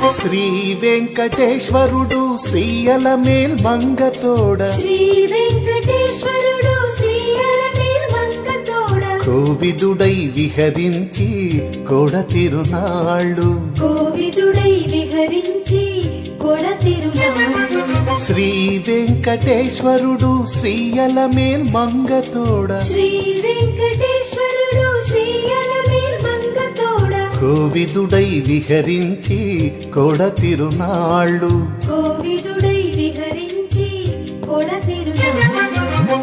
శ్రీ వెంకటేశ్వరుడు శ్రీయల మేల్ మంగతోడ శ్రీ వెంకటేశ్వరుడు శ్రీయలమేల్ మంగతోడ కోవిదుడై విహరించి కొడ తిరునాళ్ళు కోవిదుడై విహరించి కొడ తిరునాడు శ్రీ వెంకటేశ్వరుడు శ్రీయల మేల్ మంగతోడ శ్రీ వెంకటేశ్వరుడు శ్రీయలమేల్ మంగతోడ కోవిదుడై విహరించి కొడ తిరునాళ్ళు కోవిదుడై విహరించి కొడ తిరునాడు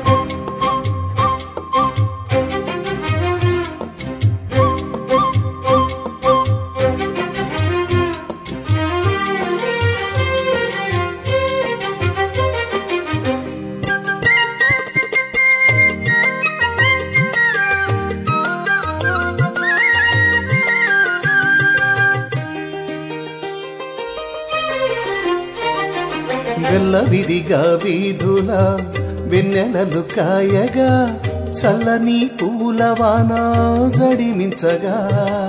వెల్లవిరిగా వీధుల వెన్నెలలు కాయగా చల్లని పూలవాన జడిమించగా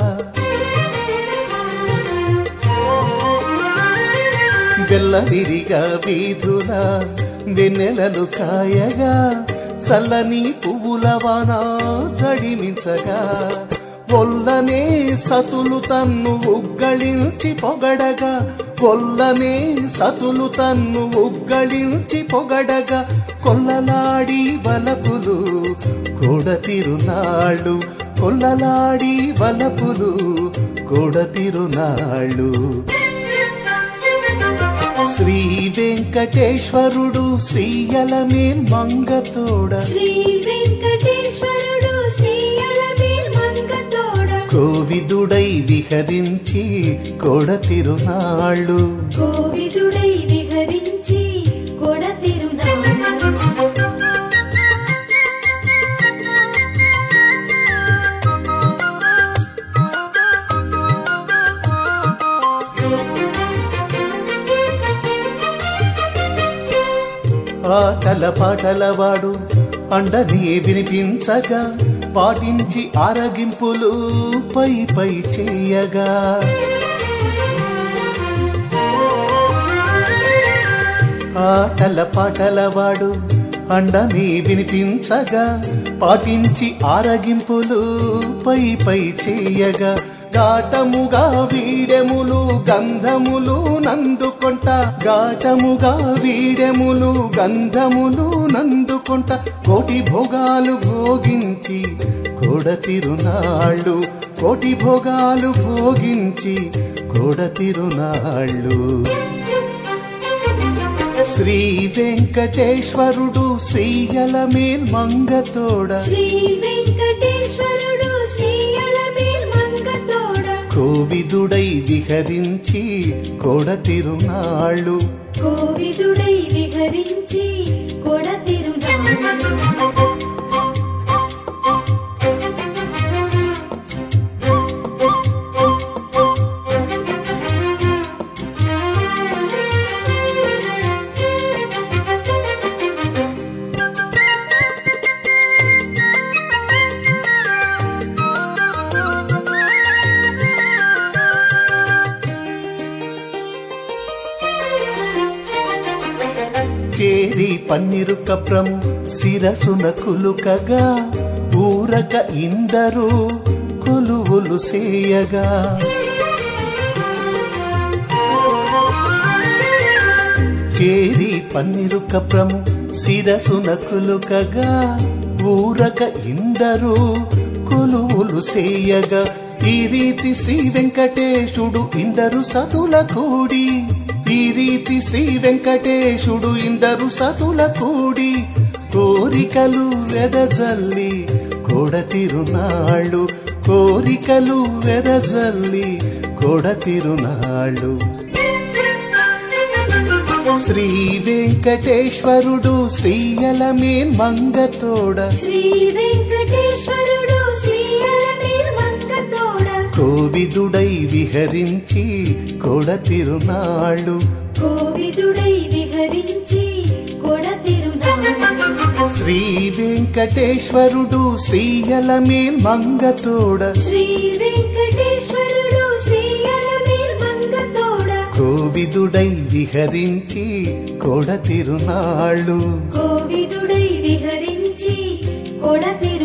వెల్లవిరిగా వీధుల వెన్నెలలు కాయగా చల్లని పువ్వులవాన జడిమించగా ఒల్లనే సతులు తన్ను ఉగ్గళించి పొగడగా కొల్లనే సతులు తన్ను ఉగ్గళించి పొగడగా కొల్లలాడి వలపులు కొడ తిరునాళ్ళు కొల్లలాడి వలపులు కొడ తిరునాళ్ళు శ్రీ వెంకటేశ్వరుడు శ్రీయలమే మంగతోడ శ్రీ వెంకటేశ్వరుడు శ్రీయలమేల్ మంగతోడ కోవిదుడై విహరించి కొడ తిరునాళ్ళు కోవిదుడై విహరించి కొడ తిరునాడు ఆటల పాటలవాడు అండని వినిపించగా పాటించి ఆరగింపులు పై పై చేయగా ఆటల పాటలవాడు అండని వినిపించగా పాటించి ఆరగింపులు పై పై చేయగా ఘాటముగా వీడెములు గంధములు నందుకొంట ఘాటముగా వీడెములు గంధములు నందుకొంట కోటి భోగాలు భోగించి కొడ తిరునాళ్ళు కోటి భోగాలు భోగించి కొడ తిరునాళ్ళు శ్రీ వెంకటేశ్వరుడు శ్రీయలమేల్ మంగతోడ శ్రీ వెంకటేశ్వరుడు శ్రీయలమేల్ మంగతోడ కోవిదుడై విహరించి కొడ తిరునాళ్ళు కోవిదుడై విహరించి కొడ తిరునాడు చేరి పన్నిరు కప్రము శిరసున కులుకగా ఊరక ఇందరు కొలువులు సేయగా చేరి పన్నిరు కప్రము శిరసున కులుకగా ఊరక ఇందరు కొలువులు సేయగా ఈ రీతి శ్రీ వెంకటేశుడు ఇందరు సతుల కూడి ఈ రీతి శ్రీ వెంకటేశుడు ఇందరు సతుల కూడి కోరికలు వెదజల్లి కొడ తిరునాళ్ళు కోరికలు వెదజల్లి కొడ తిరునాళ్ళు శ్రీ వెంకటేశ్వరుడు శ్రీయలమే మంగతోడ శ్రీ వెంకటేశ్వరుడు శ్రీయలమేల్ మంగతోడ కోవిదుడై విహరించి కొడ తిరునాళ్ళు కోవిదుడై విహరించి కొడ తిరునాడు శ్రీ వెంకటేశ్వరుడు శ్రీయలమే మంగతోడ శ్రీ వెంకటేశ్వరుడు శ్రీయలమేల్ మంగతోడ విహరించి కొడ తిరునాళ్ళు కోవిదుడై విహరించి కొడ తిరునాళ్ళు